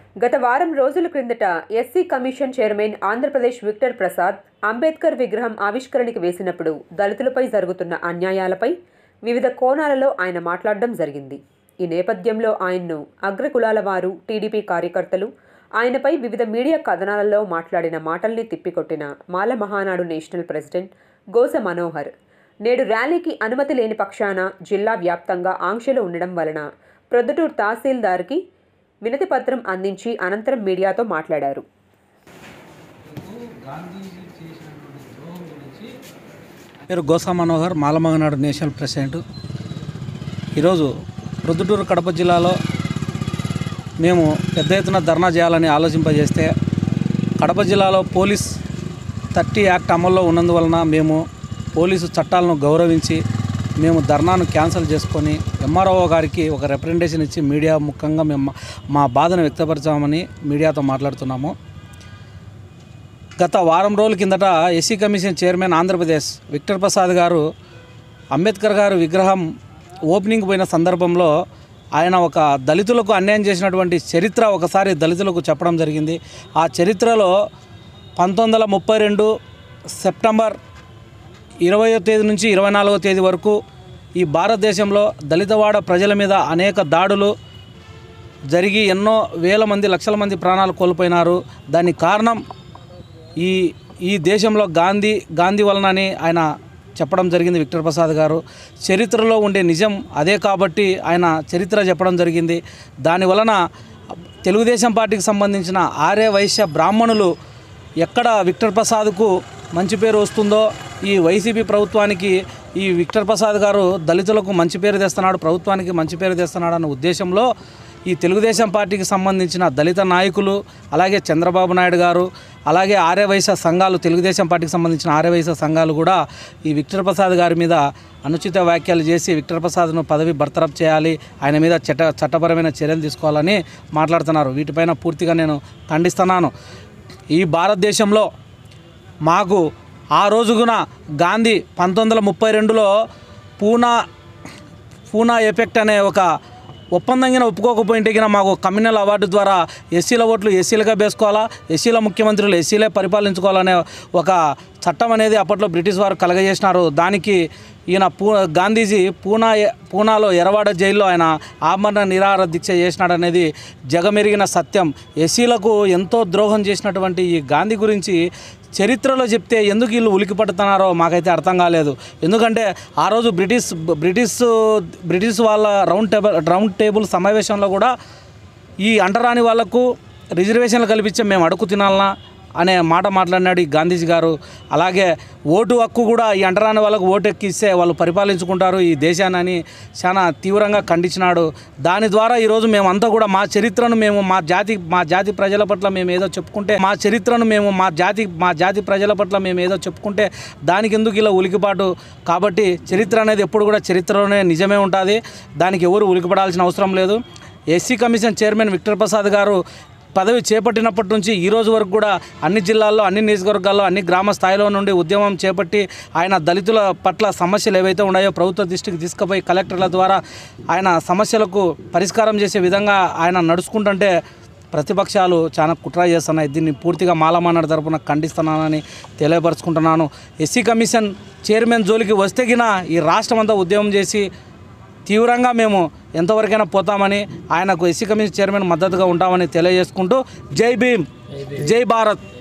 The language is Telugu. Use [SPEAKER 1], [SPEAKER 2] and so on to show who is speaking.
[SPEAKER 1] గత వారం రోజుల క్రిందట SC commission chairman Andhra Pradesh Victor Prasad Ambedkar విగ్రహం ఆవిష్కరణకి వేసినప్పుడు దళితులపై జరుగుతున్న అన్యాయాలపై వివిధ కోణాలలో ఆయన మాట్లాడడం జరిగింది ఈ నేపథ్యంలో ఆయన్ను అగ్రకులాల వారు టీడీపీ కార్యకర్తలు ఆయనపై వివిధ మీడియా కథనాలలో మాట్లాడిన మాటల్ని తిప్పికొట్టిన మాల మహానాడు నేషనల్ ప్రెసిడెంట్ గోస మనోహర్ నేడు ర్యాలీకి అనుమతి లేని పక్షాన జిల్లా వ్యాప్తంగా ఆంక్షలు ఉండడం వలన ప్రొద్దుటూరు తహసీల్దార్కి వినతి పత్రం అందించి అనంతరం మీడియాతో మాట్లాడారు
[SPEAKER 2] పేరు గోసా మనోహర్ మాలమగనాడు నేషనల్ ప్రెసిడెంట్ ఈరోజు ప్రొద్దుటూరు కడప జిల్లాలో మేము పెద్ద ఎత్తున ధర్నా చేయాలని ఆలోచింపజేస్తే కడప జిల్లాలో పోలీస్ థర్టీ యాక్ట్ అమల్లో ఉన్నందువలన మేము పోలీసు చట్టాలను గౌరవించి మేము ధర్నాను క్యాన్సిల్ చేసుకొని ఎంఆర్ఓ గారికి ఒక రిప్రజెంటేషన్ ఇచ్చి మీడియా ముఖంగా మేము మా బాధను వ్యక్తపరచామని మీడియాతో మాట్లాడుతున్నాము గత వారం రోజుల కిందట SC commission chairman Andhra Pradesh Victor Prasad గారు అంబేద్కర్ గారు విగ్రహం ఓపెనింగ్ పోయిన సందర్భంలో ఆయన ఒక దళితులకు అన్యాయం చేసినటువంటి చరిత్ర ఒకసారి దళితులకు చెప్పడం జరిగింది ఆ చరిత్రలో పంతొమ్మిది వందల ముప్పై రెండు సెప్టెంబర్ ఇరవయో తేదీ నుంచి ఇరవై నాలుగో తేదీ వరకు ఈ భారతదేశంలో దళితవాడ ప్రజల మీద అనేక దాడులు జరిగి ఎన్నో వేల మంది లక్షల మంది ప్రాణాలు కోల్పోయినారు దానికి కారణం ఈ ఈ దేశంలో గాంధీ గాంధీ వలనని ఆయన చెప్పడం జరిగింది విక్టర్ ప్రసాద్ గారు చరిత్రలో ఉండే నిజం అదే కాబట్టి ఆయన చరిత్ర చెప్పడం జరిగింది దాని వలన తెలుగుదేశం పార్టీకి సంబంధించిన ఆర్య వైశ్య బ్రాహ్మణులు ఎక్కడ విక్టర్ ప్రసాద్కు మంచి పేరు వస్తుందో ఈ వైసీపీ ప్రభుత్వానికి ఈ విక్టర్ ప్రసాద్ గారు దళితులకు మంచి పేరు తెస్తున్నాడు ప్రభుత్వానికి మంచి పేరు తెస్తున్నాడు అన్న ఉద్దేశంలో ఈ తెలుగుదేశం పార్టీకి సంబంధించిన దళిత నాయకులు అలాగే చంద్రబాబు నాయుడు గారు అలాగే ఆర్యవైశ్య సంఘాలు తెలుగుదేశం పార్టీకి సంబంధించిన ఆర్యవైశ్య సంఘాలు కూడా ఈ విక్టర్ ప్రసాద్ గారి మీద అనుచిత వ్యాఖ్యలు చేసి విక్టర్ ప్రసాద్ను పదవి బర్తరఫ్ చేయాలి ఆయన మీద చట్ట చట్టపరమైన చర్యలు తీసుకోవాలని మాట్లాడుతున్నారు వీటిపైన పూర్తిగా నేను ఖండిస్తున్నాను ఈ భారతదేశంలో మాకు ఆ రోజుగున గాంధీ పంతొమ్మిది వందల ముప్పై రెండులో పూనా పూనా ఎఫెక్ట్ అనే ఒక ఒప్పందం కింద ఒప్పుకోకపోయింటే కింద మాకు కమ్యూనల్ అవార్డు ద్వారా ఎస్సీల ఓట్లు ఎస్సీలుగా వేసుకోవాలా ఎస్సీల ముఖ్యమంత్రులు ఎస్సీలే పరిపాలించుకోవాలనే ఒక చట్టం అనేది అప్పట్లో బ్రిటిష్ వారు కలగజేసినారు దానికి ఈయన పూ గాంధీజీ పూనా పూనాలో ఎరవాడ జైల్లో ఆయన ఆమరణ నిరాహార దీక్ష చేసినాడనేది జగమెరిగిన సత్యం ఎస్సీలకు ఎంతో ద్రోహం చేసినటువంటి ఈ గాంధీ గురించి చరిత్రలో చెప్తే ఎందుకు వీళ్ళు ఉలికి పడుతున్నారో మాకైతే అర్థం కాలేదు ఎందుకంటే ఆ రోజు బ్రిటిష్ బ్రిటిష్ బ్రిటిష్ వాళ్ళ రౌండ్ టేబుల్ రౌండ్ టేబుల్ సమావేశంలో కూడా ఈ అంటరాని వాళ్లకు రిజర్వేషన్లు కల్పించే మేము అడుగు తినాలనా అనే మాట మాట్లాడినాడు ఈ గాంధీజీ గారు అలాగే ఓటు హక్కు కూడా ఈ అంటరాని వాళ్ళకు ఓటు ఎక్కిస్తే వాళ్ళు పరిపాలించుకుంటారు ఈ దేశాన్ని అని చాలా తీవ్రంగా ఖండించినాడు దాని ద్వారా ఈరోజు మేమంతా కూడా మా చరిత్రను మేము మా జాతి మా జాతి ప్రజల పట్ల మేము ఏదో చెప్పుకుంటే మా చరిత్రను మేము మా జాతి మా జాతి ప్రజల పట్ల మేము ఏదో చెప్పుకుంటే దానికి ఎందుకు ఇలా ఉలికిపాటు కాబట్టి చరిత్ర అనేది ఎప్పుడు కూడా చరిత్రలోనే నిజమే ఉంటుంది దానికి ఎవరు ఉలికిపడాల్సిన అవసరం లేదు SC commission chairman Victor Prasad గారు పదవి చేపట్టినప్పటి నుంచి ఈ రోజు వరకు కూడా అన్ని జిల్లాల్లో అన్ని నియోజకవర్గాల్లో అన్ని గ్రామ స్థాయిలో నుండి ఉద్యమం చేపట్టి ఆయన దళితుల పట్ల సమస్యలు ఏవైతే ఉన్నాయో ప్రభుత్వ దృష్టికి తీసుకుపోయి కలెక్టర్ల ద్వారా ఆయన సమస్యలకు పరిష్కారం చేసే విధంగా ఆయన నడుచుకుంటుంటే ప్రతిపక్షాలు చాలా కుట్ర చేస్తున్నాయి దీన్ని పూర్తిగా మాలమానాడు తరపున ఖండిస్తున్నానని తెలియపరుచుకుంటున్నాను ఎస్సీ కమిషన్ చైర్మన్ జోలికి వస్తే గిన ఈ రాష్ట్రం అంతా ఉద్యమం చేసి తీవ్రంగా మేము ఎంతవరకైనా పోతామని ఆయనకు ఎస్సీ కమిషన్ చైర్మన్ మద్దతుగా ఉంటామని తెలియజేసుకుంటూ జై భీమ్ జై భారత్